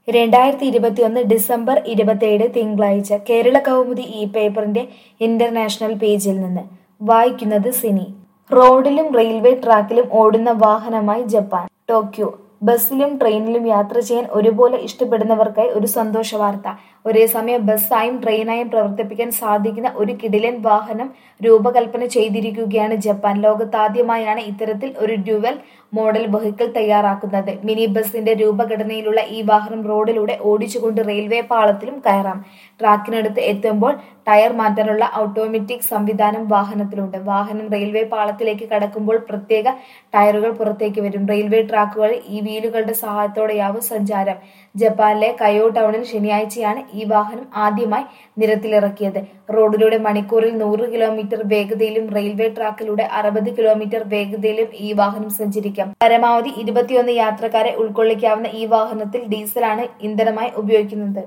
രണ്ടായിരത്തി ഇരുപത്തിയൊന്ന് ഡിസംബർ ഇരുപത്തിയേഴ് തിങ്കളാഴ്ച കേരള കൗമുദി ഈ പേപ്പറിന്റെ ഇന്റർനാഷണൽ പേജിൽ നിന്ന് വായിക്കുന്നത് സിനി റോഡിലും റെയിൽവേ ട്രാക്കിലും ഓടുന്ന വാഹനമായി ജപ്പാൻ ടോക്യോ ബസ്സിലും ട്രെയിനിലും യാത്ര ചെയ്യാൻ ഒരുപോലെ ഇഷ്ടപ്പെടുന്നവർക്കായി ഒരു സന്തോഷ വാർത്ത ഒരേ സമയം ബസ്സായും ട്രെയിനായും പ്രവർത്തിപ്പിക്കാൻ സാധിക്കുന്ന ഒരു കിടിലൻ വാഹനം രൂപകൽപ്പന ചെയ്തിരിക്കുകയാണ് ജപ്പാൻ ലോകത്താദ്യമായാണ് ഇത്തരത്തിൽ ഒരു ഡ്യുവൽ മോഡൽ വെഹിക്കിൾ തയ്യാറാക്കുന്നത് മിനി ബസിന്റെ രൂപഘടനയിലുള്ള ഈ വാഹനം റോഡിലൂടെ ഓടിച്ചുകൊണ്ട് റെയിൽവേ പാളത്തിലും കയറാം ട്രാക്കിനടുത്ത് എത്തുമ്പോൾ ടയർ മാറ്റാനുള്ള ഓട്ടോമാറ്റിക് സംവിധാനം വാഹനത്തിലുണ്ട് വാഹനം റെയിൽവേ പാളത്തിലേക്ക് കടക്കുമ്പോൾ പ്രത്യേക ടയറുകൾ പുറത്തേക്ക് വരും റെയിൽവേ ട്രാക്കുകളിൽ ഈ വീലുകളുടെ സഹായത്തോടെയാവും സഞ്ചാരം ജപ്പാനിലെ കയോ ടൗണിൽ ശനിയാഴ്ചയാണ് ഈ വാഹനം ആദ്യമായി നിരത്തിലിറക്കിയത് റോഡിലൂടെ മണിക്കൂറിൽ നൂറ് കിലോമീറ്റർ വേഗതയിലും റെയിൽവേ ട്രാക്കിലൂടെ അറുപത് കിലോമീറ്റർ വേഗതയിലും ഈ വാഹനം സഞ്ചരിക്കാം പരമാവധി ഇരുപത്തിയൊന്ന് യാത്രക്കാരെ ഉൾക്കൊള്ളിക്കാവുന്ന ഈ വാഹനത്തിൽ ഡീസലാണ് ഇന്ധനമായി ഉപയോഗിക്കുന്നത്